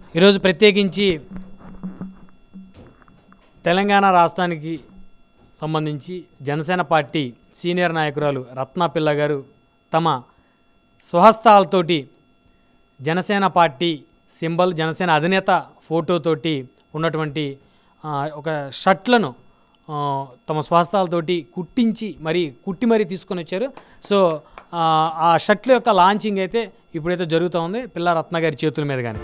ఈరోజు ప్రత్యేకించి తెలంగాణ రాష్ట్రానికి సంబంధించి జనసేన పార్టీ సీనియర్ నాయకురాలు రత్నా పిల్ల గారు తమ స్వహస్తాలతోటి జనసేన పార్టీ సింబల్ జనసేన అధినేత ఫోటోతోటి ఉన్నటువంటి ఆ, ఒక షర్ట్లను ఆ, తమ స్వహస్తాలతోటి కుట్టించి మరి కుట్టి మరీ తీసుకొని వచ్చారు సో ఆ, ఆ షర్ట్ల యొక్క లాంచింగ్ అయితే ఇప్పుడైతే జరుగుతూ ఉంది పిల్ల రత్న గారి చేతుల మీద కానీ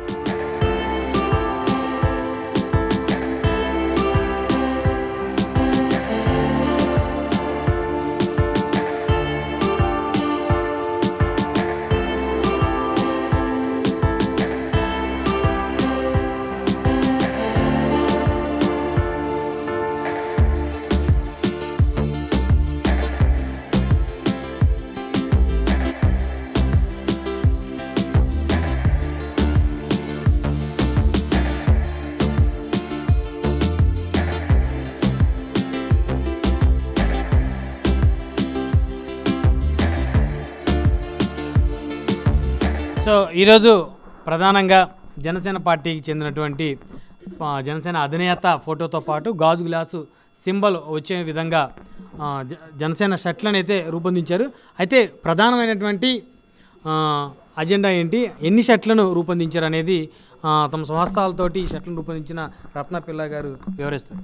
సో ఈరోజు ప్రధానంగా జనసేన పార్టీకి చెందినటువంటి ఆ, జనసేన అధినేత ఫోటోతో పాటు గాజు గ్లాసు సింబల్ వచ్చే విధంగా ఆ, జ- జనసేన షర్ట్లను అయితే రూపొందించారు అయితే ప్రధానమైనటువంటి ఆ, అజెండా ఏంటి ఎన్ని షర్ట్లను రూపొందించారు అనేది ఆ, తమ స్వహస్తాలతోటి ఈ షర్ట్లను రూపొందించిన రత్న పిల్ల గారు వివరిస్తారు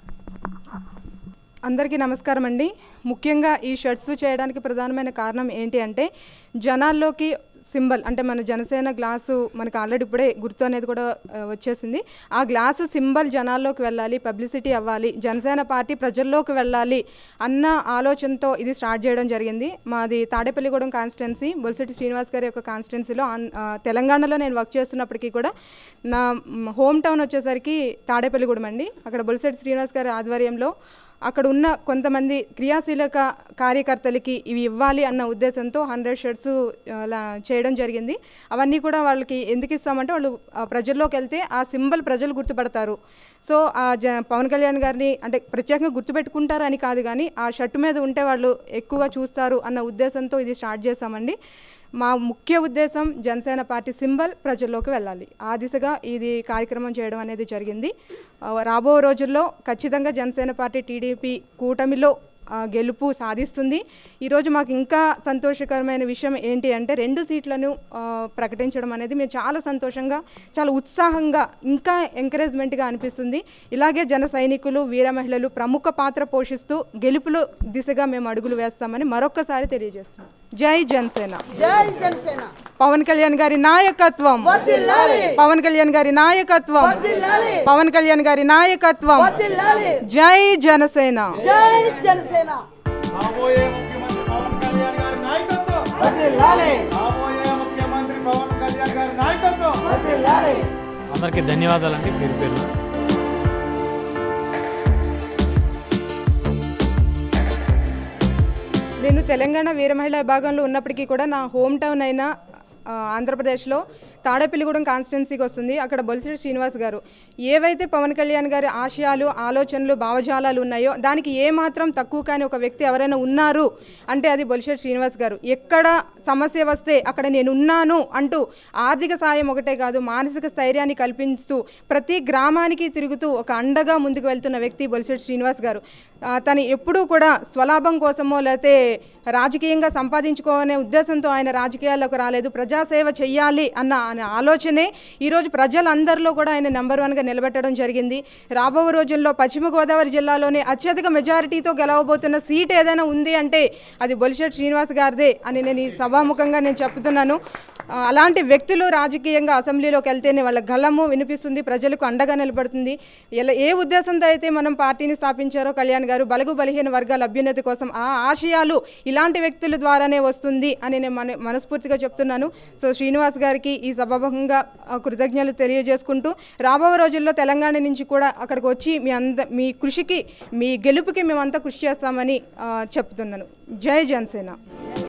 అందరికీ నమస్కారం అండి ముఖ్యంగా ఈ షర్ట్స్ చేయడానికి ప్రధానమైన కారణం ఏంటి అంటే జనాల్లోకి సింబల్ అంటే మన జనసేన గ్లాసు మనకు ఆల్రెడీ ఇప్పుడే గుర్తు అనేది కూడా ఆ, వచ్చేసింది ఆ గ్లాసు సింబల్ జనాల్లోకి వెళ్ళాలి పబ్లిసిటీ అవ్వాలి జనసేన పార్టీ ప్రజల్లోకి వెళ్ళాలి అన్న ఆలోచనతో ఇది స్టార్ట్ చేయడం జరిగింది మాది తాడేపల్లిగూడెం కాన్స్టిట్యున్సీ బొలిశెట్టి శ్రీనివాస్ గారి యొక్క కాన్స్టిట్యున్సీలో ఆన్- ఆ, తెలంగాణలో నేను వర్క్ చేస్తున్నప్పటికీ కూడా నా మ్, హోమ్ టౌన్ వచ్చేసరికి తాడేపల్లిగూడెం అండి అక్కడ బొలిశెట్టి శ్రీనివాస్ గారి ఆధ్వర్యంలో అక్కడ ఉన్న కొంతమంది క్రియాశీలక కార్యకర్తలకి ఇవి ఇవ్వాలి అన్న ఉద్దేశంతో హండ్రెడ్ షర్ట్స్ అలా చేయడం జరిగింది అవన్నీ కూడా వాళ్ళకి ఎందుకు ఇస్తామంటే వాళ్ళు ఆ ప్రజల్లోకి వెళ్తే ఆ సింబల్ ప్రజలు గుర్తుపడతారు సో ఆ జ పవన్ కళ్యాణ్ గారిని అంటే ప్రత్యేకంగా గుర్తుపెట్టుకుంటారు అని కాదు కానీ ఆ షర్టు మీద ఉంటే వాళ్ళు ఎక్కువగా చూస్తారు అన్న ఉద్దేశంతో ఇది స్టార్ట్ చేశామండి మా ముఖ్య ఉద్దేశం జనసేన పార్టీ సింబల్ ప్రజల్లోకి వెళ్ళాలి ఆ దిశగా ఇది కార్యక్రమం చేయడం అనేది జరిగింది ఆ, రాబో రోజుల్లో ఖచ్చితంగా జనసేన పార్టీ టీడీపీ కూటమిలో ఆ, గెలుపు సాధిస్తుంది ఈరోజు మాకు ఇంకా సంతోషకరమైన విషయం ఏంటి అంటే రెండు సీట్లను ఆ, ప్రకటించడం అనేది మేము చాలా సంతోషంగా చాలా ఉత్సాహంగా ఇంకా ఎంకరేజ్మెంట్గా అనిపిస్తుంది ఇలాగే జన సైనికులు వీర మహిళలు ప్రముఖ పాత్ర పోషిస్తూ గెలుపులో దిశగా మేము అడుగులు వేస్తామని మరొక్కసారి తెలియజేస్తున్నాం జై జనసేన జై జనసేన పవన్ కళ్యాణ్ గారి నాయకత్వం వర్ధిల్లాలి పవన్ కళ్యాణ్ గారి నాయకత్వం వర్ధిల్లాలి పవన్ కళ్యాణ్ గారి నాయకత్వం వర్ధిల్లాలి జై జనసేన జై జనసేన రాబోయే ముఖ్యమంత్రి పవన్ కళ్యాణ్ గారి నాయకత్వం వర్ధిల్లాలి రాబోయే ముఖ్యమంత్రి పవన్ కళ్యాణ్ గారి నాయకత్వం వర్ధిల్లాలి అందరికీ ధన్యవాదాలండి పేరు పేరు నేను తెలంగాణ వీర మహిళా విభాగంలో ఉన్నప్పటికీ కూడా నా హోమ్ టౌన్ అయిన ఆ, ఆంధ్రప్రదేశ్లో తాడేపల్లిగూడెం కాన్స్టిట్యున్సీకి వస్తుంది అక్కడ బొలిశెట్టి శ్రీనివాస్ గారు ఏవైతే పవన్ కళ్యాణ్ గారి ఆశయాలు ఆలోచనలు భావజాలాలు ఉన్నాయో దానికి ఏ మాత్రం తక్కువ కాని ఒక వ్యక్తి ఎవరైనా ఉన్నారు అంటే అది బొలిశెట్టి శ్రీనివాస్ గారు ఎక్కడ సమస్య వస్తే అక్కడ నేను ఉన్నాను అంటూ ఆర్థిక సాయం ఒకటే కాదు మానసిక స్థైర్యాన్ని కల్పిస్తూ ప్రతి గ్రామానికి తిరుగుతూ ఒక అండగా ముందుకు వెళ్తున్న వ్యక్తి బొలిశెట్టి శ్రీనివాస్ గారు ఆ, తను ఎప్పుడూ కూడా స్వలాభం కోసమో లేకపోతే రాజకీయంగా సంపాదించుకోవాలనే ఉద్దేశంతో ఆయన రాజకీయాల్లోకి రాలేదు ప్రజాసేవ చెయ్యాలి అన్న ఆయన ఆలోచనే ఈరోజు ప్రజలందరిలో కూడా ఆయన నెంబర్ వన్గా నిలబెట్టడం జరిగింది రాబో రోజుల్లో పశ్చిమ గోదావరి జిల్లాలోనే అత్యధిక మెజారిటీతో గెలవబోతున్న సీట్ ఏదైనా ఉంది అంటే అది బొలిశెట్టి శ్రీనివాస్ గారిదే అని నేను ఈ సభాముఖంగా నేను చెప్తున్నాను ఆ, అలాంటి వ్యక్తులు రాజకీయంగా అసెంబ్లీలోకి వెళ్తేనే వాళ్ళ గళము వినిపిస్తుంది ప్రజలకు అండగా నిలబడుతుంది ఎలా ఏ ఉద్దేశంతో అయితే మనం పార్టీని స్థాపించారో కళ్యాణ్ గారు బలుగు బలహీన వర్గాల అభ్యున్నతి కోసం ఆ ఆశయాలు ఇలాంటి వ్యక్తుల ద్వారానే వస్తుంది అని నేను మన మనస్ఫూర్తిగా చెప్తున్నాను సో శ్రీనివాస్ గారికి ఈ సభాముఖంగా ఆ, కృతజ్ఞతలు తెలియజేసుకుంటూ రాబో రోజుల్లో తెలంగాణ నుంచి కూడా అక్కడికి వచ్చి మీ అంద మీ కృషికి మీ గెలుపుకి మేమంతా కృషి చేస్తామని ఆ, చెప్తున్నాను జై జనసేన